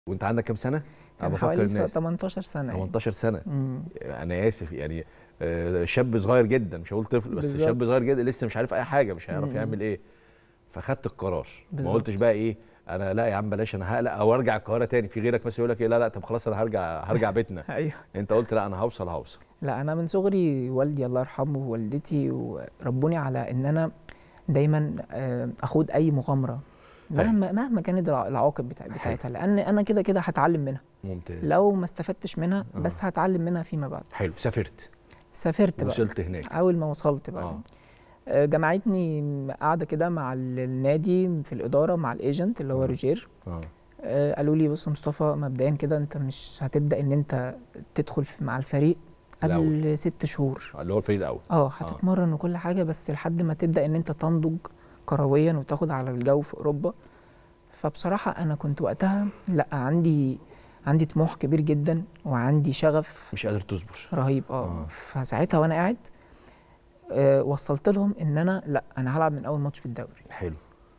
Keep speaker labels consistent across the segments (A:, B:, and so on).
A: وانت عندك كام سنه؟
B: كان
A: بفكر
B: حوالي
A: الناس
B: 18 سنه يعني.
A: 18 سنه
B: مم.
A: انا اسف يعني آه، شاب صغير جدا مش هقول طفل بس
B: بالظبط.
A: شاب صغير جدا لسه مش عارف اي حاجه مش هيعرف
B: مم.
A: يعمل ايه فخدت القرار ما
B: بالظبط.
A: قلتش بقى ايه انا لا يا عم بلاش انا هقلق او ارجع القاهره تاني في غيرك مثلا يقول لك ايه لا لا طب خلاص انا هرجع هرجع بيتنا
B: ايوه
A: انت قلت لا انا هوصل هوصل
B: لا انا من صغري والدي الله يرحمه ووالدتي وربوني على ان انا دايما آه، اخوض اي مغامره مهما مهما كانت الع- العواقب بتاع بتاعتها لان انا كده كده هتعلم منها
A: ممتاز
B: لو ما استفدتش منها
A: آه.
B: بس هتعلم منها فيما بعد
A: حلو سافرت
B: سافرت بقى
A: وصلت هناك
B: اول ما وصلت بقى
A: اه
B: آه، جمعتني قاعده كده مع ال- النادي في الاداره مع الايجنت اللي هو
A: آه.
B: روجير
A: اه
B: آه، قالوا لي بص يا مصطفى مبدئيا كده انت مش هتبدا ان انت تدخل في- مع الفريق قبل
A: الأول.
B: ست شهور
A: اللي هو الفريق الاول
B: اه هتتمرن وكل حاجه بس لحد ما تبدا ان انت تنضج كرويا وتاخد على الجو في اوروبا فبصراحه انا كنت وقتها لا عندي عندي طموح كبير جدا وعندي شغف
A: مش قادر تصبر
B: رهيب اه
A: آه.
B: فساعتها وانا قاعد آه وصلت لهم ان انا لا انا هلعب من اول ماتش في الدوري
A: حلو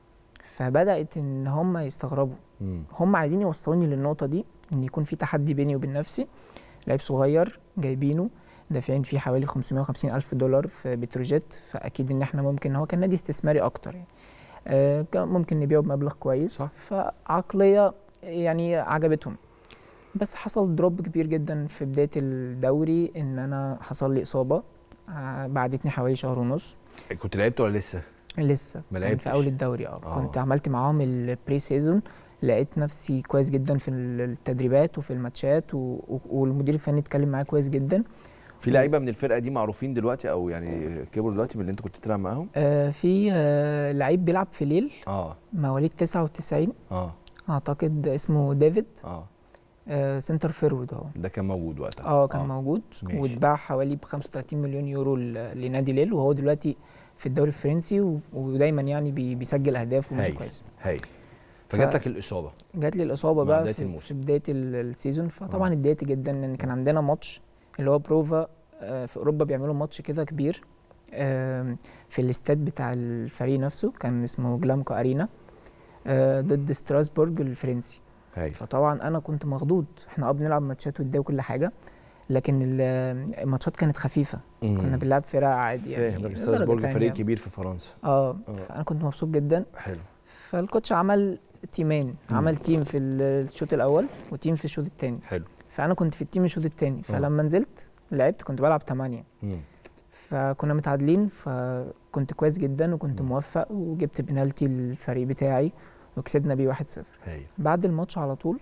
B: فبدات ان هم يستغربوا
A: مم.
B: هم عايزين يوصلوني للنقطه دي ان يكون في تحدي بيني وبين نفسي لعيب صغير جايبينه دافعين فيه حوالي 550 الف دولار في بتروجيت فاكيد ان احنا ممكن هو كان نادي استثماري اكتر يعني آه كان ممكن نبيعه بمبلغ كويس
A: صح.
B: فعقليه يعني عجبتهم بس حصل دروب كبير جدا في بدايه الدوري ان انا حصل لي اصابه آه بعدتني حوالي شهر ونص
A: كنت لعبت ولا لسه؟
B: لسه
A: ما
B: كان
A: لعبتش.
B: في اول الدوري اه
A: آه.
B: كنت عملت معاهم البري سيزون لقيت نفسي كويس جدا في التدريبات وفي الماتشات و... و- والمدير الفني اتكلم معايا كويس جدا
A: في لعيبه من الفرقه دي معروفين دلوقتي او يعني كبروا دلوقتي من اللي انت كنت بتلعب معاهم؟
B: آه في آه لعيب بيلعب في ليل
A: اه
B: مواليد 99
A: اه
B: اعتقد اسمه ديفيد
A: اه
B: آه سنتر فيرود اهو
A: ده كان موجود وقتها
B: اه كان موجود
A: ماشي.
B: واتباع حوالي ب 35 مليون يورو ل- لنادي ليل وهو دلوقتي في الدوري الفرنسي و... ودايما يعني بي... بيسجل اهداف وماشي
A: هايل.
B: كويس
A: هايل فجات لك الاصابه
B: جات لي الاصابه
A: مع
B: بقى
A: بداية
B: في,
A: الموسم.
B: في بدايه ال- السيزون فطبعا
A: آه.
B: اتضايقت جدا لان كان عندنا ماتش اللي هو بروفا آه، في اوروبا بيعملوا ماتش كده كبير آم، في الاستاد بتاع الفريق نفسه كان اسمه جلامكو ارينا آه، ضد ستراسبورج الفرنسي
A: هايل
B: فطبعا انا كنت مخضوض احنا اه بنلعب ماتشات وديه وكل حاجه لكن ال- الماتشات كانت خفيفه كنا بنلعب فرق عادي يعني
A: فاهم
B: درجة
A: ستراسبورج
B: تانية.
A: فريق كبير في فرنسا
B: اه
A: آه.
B: فانا كنت مبسوط جدا
A: حلو
B: فالكوتش عمل تيمين
A: مم.
B: عمل تيم في الشوط الاول وتيم في الشوط الثاني
A: حلو
B: فانا كنت في التيم الشوط الثاني فلما نزلت لعبت كنت بلعب 8
A: مم.
B: فكنا متعادلين فكنت كويس جدا وكنت
A: مم.
B: موفق وجبت بنالتي الفريق بتاعي وكسبنا بيه 1-0
A: هايل
B: بعد الماتش على طول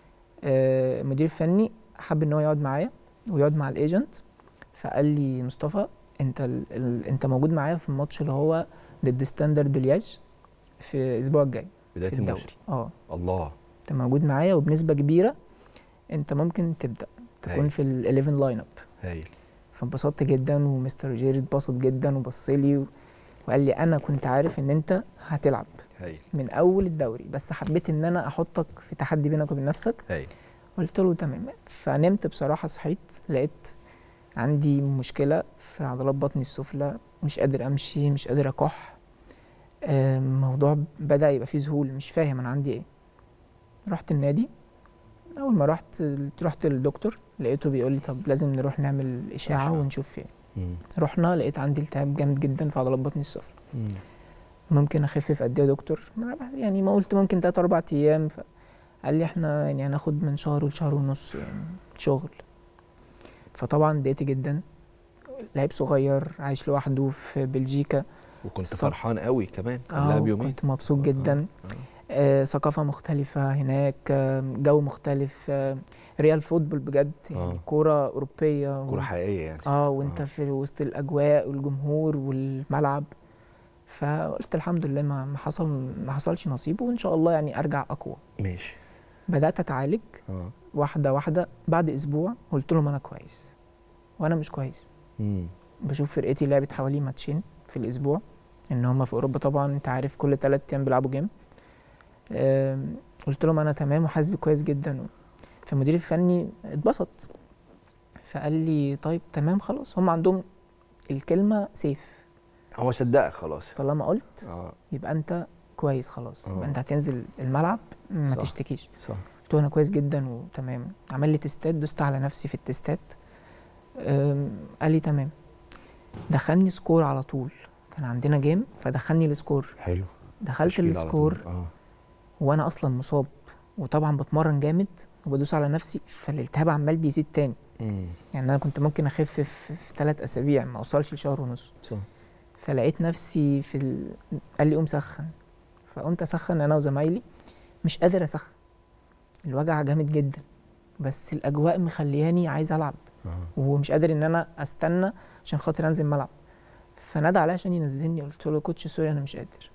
B: آه، المدير الفني حب ان هو يقعد معايا ويقعد مع الايجنت فقال لي مصطفى انت ال... ال... انت موجود معايا في الماتش اللي هو ضد ستاندرد لياج في الاسبوع الجاي
A: بدايه
B: في
A: الموسم
B: الدوري اه
A: الله
B: انت موجود معايا وبنسبه كبيره انت ممكن تبدا تكون
A: هايل.
B: في ال 11 لاين اب
A: هايل
B: فانبسطت جدا ومستر جيري اتبسط جدا وبص لي و... وقال لي انا كنت عارف ان انت هتلعب
A: هايل
B: من اول الدوري بس حبيت ان انا احطك في تحدي بينك وبين نفسك
A: هايل
B: قلت له تمام فنمت بصراحه صحيت لقيت عندي مشكله في عضلات بطني السفلى مش قادر امشي مش قادر اكح آه، الموضوع بدا يبقى فيه ذهول مش فاهم انا عندي ايه رحت النادي اول ما رحت رحت للدكتور لقيته بيقول لي طب لازم نروح نعمل اشاعه
A: أشعة.
B: ونشوف فين
A: مم.
B: رحنا لقيت عندي التهاب جامد جدا في عضلات بطني السفلى
A: مم.
B: ممكن اخف في قد ايه يا دكتور ما- يعني ما قلت ممكن 3 4 ايام ف... قال لي احنا يعني هناخد من شهر لشهر ونص يعني شغل فطبعا اتضايقت جدا لعيب صغير عايش لوحده في بلجيكا
A: وكنت
B: صح.
A: فرحان قوي كمان قبلها
B: اه
A: بيومين
B: كنت مبسوط جدا
A: آه.
B: آه ثقافة مختلفة هناك آه جو مختلف آه ريال فوتبول بجد يعني
A: آه.
B: كورة أوروبية و-
A: كوره حقيقيه يعني
B: اه وانت
A: آه.
B: في وسط الأجواء والجمهور والملعب فقلت الحمد لله ما ما حصل ما حصلش نصيب وإن شاء الله يعني أرجع أقوى
A: ماشي
B: بدأت أتعالج
A: اه
B: واحدة واحدة بعد أسبوع قلت لهم أنا كويس وأنا مش كويس
A: مم.
B: بشوف فرقتي لعبت حوالي ماتشين في الاسبوع ان هم في اوروبا طبعا انت عارف كل ثلاث ايام بيلعبوا جيم آم، قلت لهم انا تمام وحاسس بيه كويس جدا فالمدير الفني اتبسط فقال لي طيب تمام خلاص هم عندهم الكلمه سيف
A: هو صدقك خلاص
B: طالما قلت
A: اه
B: يبقى انت كويس خلاص
A: آه.
B: يبقى انت هتنزل الملعب ما
A: صح.
B: تشتكيش
A: صح
B: قلت له انا كويس جدا وتمام عمل لي تيستات دوست على نفسي في التيستات أم، قال لي تمام دخلني سكور على طول كان عندنا جيم فدخلني السكور
A: حلو
B: دخلت
A: تشكيل على
B: السكور
A: طول. اه
B: وانا اصلا مصاب وطبعا بتمرن جامد وبدوس على نفسي فالالتهاب عمال بيزيد تاني
A: مم.
B: يعني انا كنت ممكن اخف في, في ثلاث اسابيع ما اوصلش لشهر ونص
A: صح
B: فلقيت نفسي في ال... قال لي قوم سخن فقمت اسخن انا وزمايلي مش قادر اسخن الوجع جامد جدا بس الاجواء مخلياني عايز العب
A: اه
B: ومش قادر ان انا استنى عشان خاطر انزل ملعب فنادى عليا عشان ينزلني قلت له كوتش سوري انا مش قادر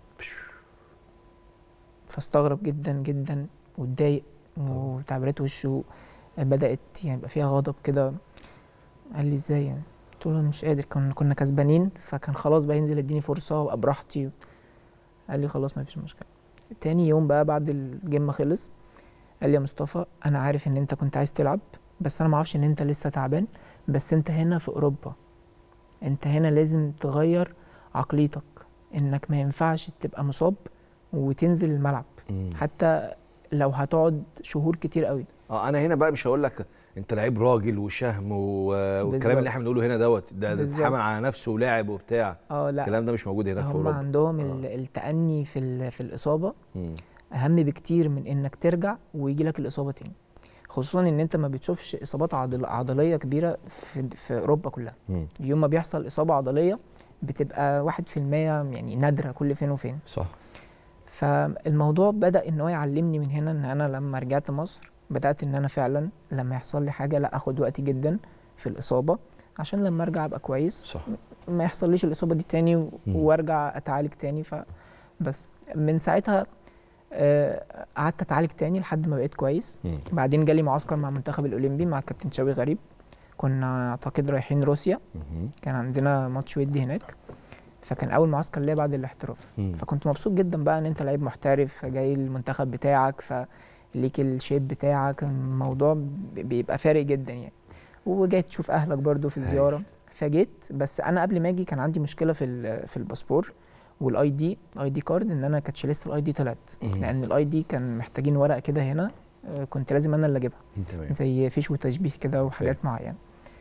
B: فاستغرب جدا جدا واتضايق وتعبيرات وشه بدات يعني يبقى فيها غضب كده قال لي ازاي يعني قلت له أنا مش قادر كنا كنا كسبانين فكان خلاص بقى ينزل يديني فرصه وابقى براحتي قال لي خلاص ما فيش مشكله تاني يوم بقى بعد الجيم ما خلص قال لي يا مصطفى انا عارف ان انت كنت عايز تلعب بس انا ما اعرفش ان انت لسه تعبان بس انت هنا في اوروبا انت هنا لازم تغير عقليتك انك ما ينفعش تبقى مصاب وتنزل الملعب
A: مم.
B: حتى لو هتقعد شهور كتير قوي
A: اه انا هنا بقى مش هقول لك انت لعيب راجل وشهم و... والكلام
B: بالظبط.
A: اللي احنا بنقوله هنا دوت ده ده
B: بالظبط.
A: اتحمل على نفسه ولاعب وبتاع
B: اه لا
A: الكلام ده مش موجود هناك في
B: هم
A: اوروبا
B: عندهم
A: آه.
B: ال- التأني في ال- في الإصابة
A: مم.
B: أهم بكتير من إنك ترجع ويجي لك الإصابة تاني خصوصا إن أنت ما بتشوفش إصابات عضل عضلية كبيرة في, في أوروبا كلها
A: مم.
B: يوم ما بيحصل إصابة عضلية بتبقى واحد في المية يعني نادرة كل فين وفين
A: صح
B: فالموضوع بدأ إن هو يعلمني من هنا إن أنا لما رجعت مصر بدأت إن أنا فعلا لما يحصل لي حاجة لا أخد وقتي جدا في الإصابة عشان لما أرجع أبقى كويس
A: صح
B: ما يحصليش الإصابة دي تاني و-
A: مم.
B: وأرجع أتعالج تاني فبس من ساعتها آه، قعدت أتعالج تاني لحد ما بقيت كويس
A: مم.
B: بعدين جالي معسكر مع المنتخب الأولمبي مع كابتن شوقي غريب كنا أعتقد رايحين روسيا
A: مم.
B: كان عندنا ماتش ودي هناك فكان أول معسكر ليا بعد الاحتراف
A: مم.
B: فكنت مبسوط جدا بقى ان انت لعيب محترف جاي المنتخب بتاعك فليك الشيب بتاعك الموضوع ب- بيبقى فارق جدا يعني وجاي تشوف اهلك برضو في الزياره
A: هايل.
B: فجيت بس انا قبل ما اجي كان عندي مشكله في ال- في الباسبور والاي دي الاي دي كارد ان انا كانتش لسه الاي دي طلعت
A: مم.
B: لان الاي دي كان محتاجين ورقه كده هنا آه، كنت لازم انا اللي اجيبها
A: تمام
B: زي فيش وتشبيه كده وحاجات معينه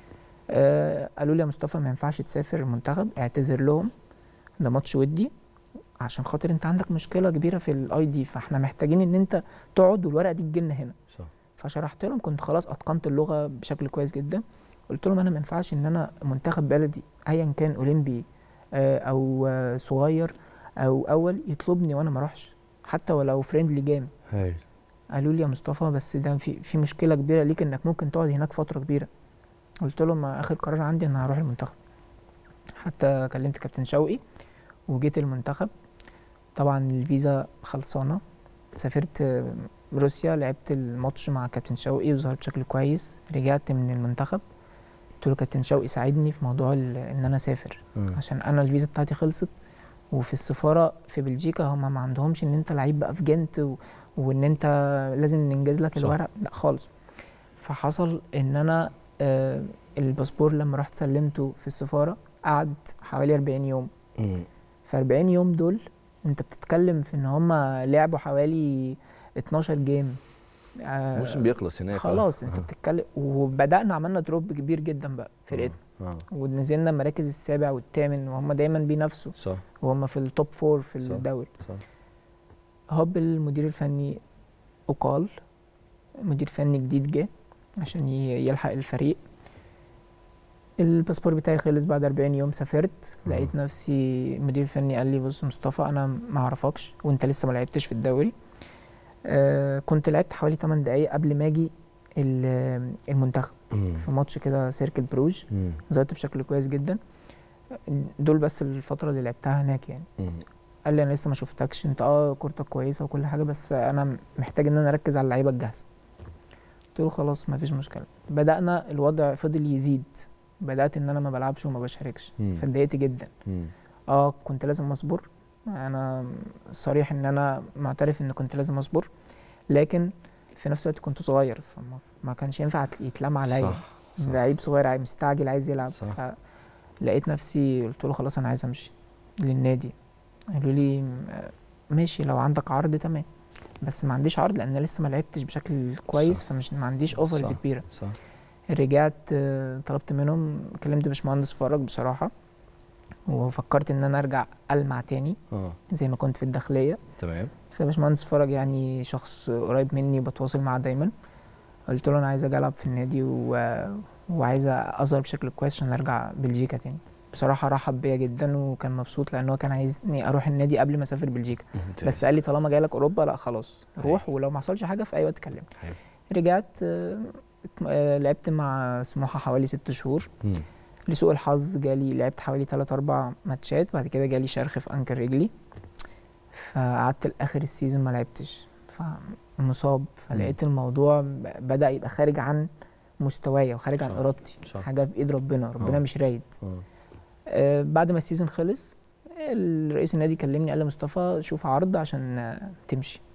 B: آه قالوا لي يا مصطفى ما ينفعش تسافر المنتخب اعتذر لهم ده ماتش ودي عشان خاطر انت عندك مشكله كبيره في الاي دي فاحنا محتاجين ان انت تقعد والورقه دي تجيلنا هنا
A: صح
B: فشرحت لهم كنت خلاص اتقنت اللغه بشكل كويس جدا قلت لهم انا ما ينفعش ان انا منتخب بلدي ايا كان اولمبي آه، او آه، صغير او اول يطلبني وانا ما اروحش حتى ولو فريندلي جيم
A: هايل
B: قالوا لي يا مصطفى بس ده في في مشكله كبيره ليك انك ممكن تقعد هناك فتره كبيره قلت لهم ما اخر قرار عندي ان هروح المنتخب حتى كلمت كابتن شوقي وجيت المنتخب طبعا الفيزا خلصانه سافرت آه، روسيا لعبت الماتش مع كابتن شوقي وظهرت بشكل كويس رجعت من المنتخب قلت له كابتن شوقي ساعدني في موضوع ال- ان انا اسافر
A: مم.
B: عشان انا الفيزا بتاعتي خلصت وفي السفاره في بلجيكا هم ما عندهمش ان انت لعيب بقى في جنت و... وان انت لازم ننجز لك
A: صح.
B: الورق لا خالص فحصل ان انا آه الباسبور لما رحت سلمته في السفاره قعد حوالي 40 يوم
A: مم.
B: ف 40 يوم دول انت بتتكلم في ان هم لعبوا حوالي 12 جيم آه
A: الموسم بيخلص هناك آه.
B: خلاص انت
A: آه.
B: بتتكلم وبدانا عملنا دروب كبير جدا بقى فرقتنا
A: اه
B: ونزلنا المراكز السابع والثامن وهم دايما بينافسوا
A: صح
B: وهم في التوب فور في
A: صح.
B: الدوري
A: صح
B: هوب المدير الفني أقال مدير فني جديد جه عشان ي- يلحق الفريق الباسبور بتاعي خلص بعد 40 يوم سافرت
A: مم.
B: لقيت نفسي المدير الفني قال لي بص مصطفى انا ما اعرفكش وانت لسه ما لعبتش في الدوري آه كنت لعبت حوالي 8 دقايق قبل ما اجي ال- المنتخب
A: مم.
B: في ماتش كده سيركل بروج
A: مم.
B: ظهرت بشكل كويس جدا دول بس الفترة اللي لعبتها هناك يعني
A: مم.
B: قال لي انا لسه ما شفتكش انت اه كورتك كويسه وكل حاجه بس انا محتاج ان انا اركز على اللعيبه الجاهزه قلت له خلاص ما فيش مشكله بدانا الوضع فضل يزيد بدات ان انا ما بلعبش وما بشاركش
A: مم.
B: فاتضايقت جدا
A: مم.
B: اه كنت لازم اصبر انا صريح ان انا معترف ان كنت لازم اصبر لكن في نفس الوقت كنت صغير فما ما كانش ينفع يتلام عليا
A: صح صح.
B: لعيب صغير عايز مستعجل عايز يلعب
A: صح.
B: فلقيت نفسي قلت له خلاص انا عايز امشي للنادي قالوا لي م- ماشي لو عندك عرض تمام بس ما عنديش عرض لان أنا لسه ما لعبتش بشكل كويس
A: صح.
B: فمش ما عنديش اوفرز
A: صح.
B: كبيره
A: صح
B: رجعت آه، طلبت منهم كلمت باشمهندس فرج بصراحه وفكرت ان انا ارجع المع تاني
A: اه
B: زي ما كنت في الداخليه
A: تمام
B: فباشمهندس فرج يعني شخص قريب مني وبتواصل معاه دايما قلت له انا عايز اجي العب في النادي و... وعايز اظهر بشكل كويس عشان ارجع بلجيكا تاني بصراحه رحب بيا جدا وكان مبسوط لان هو كان عايزني اروح النادي قبل ما اسافر بلجيكا
A: ممتاز.
B: بس قال لي طالما جاي لك اوروبا لا خلاص روح
A: أيوة.
B: ولو ما حصلش حاجه في اي وقت كلمني
A: حلو.
B: رجعت آه، آه، لعبت مع سموحه حوالي ست شهور
A: مم.
B: لسوء الحظ جالي لعبت حوالي 3 4 ماتشات بعد كده جالي شرخ في انكر رجلي فقعدت لاخر السيزون ما لعبتش فمصاب فلقيت الموضوع ب- بدا يبقى خارج عن مستوايا وخارج عن
A: صح.
B: ارادتي
A: صح.
B: حاجه في ايد ربنا ربنا
A: آه.
B: مش رايد
A: آه.
B: آه بعد ما السيزون خلص رئيس النادي كلمني قال لي مصطفى شوف عرض عشان آه، تمشي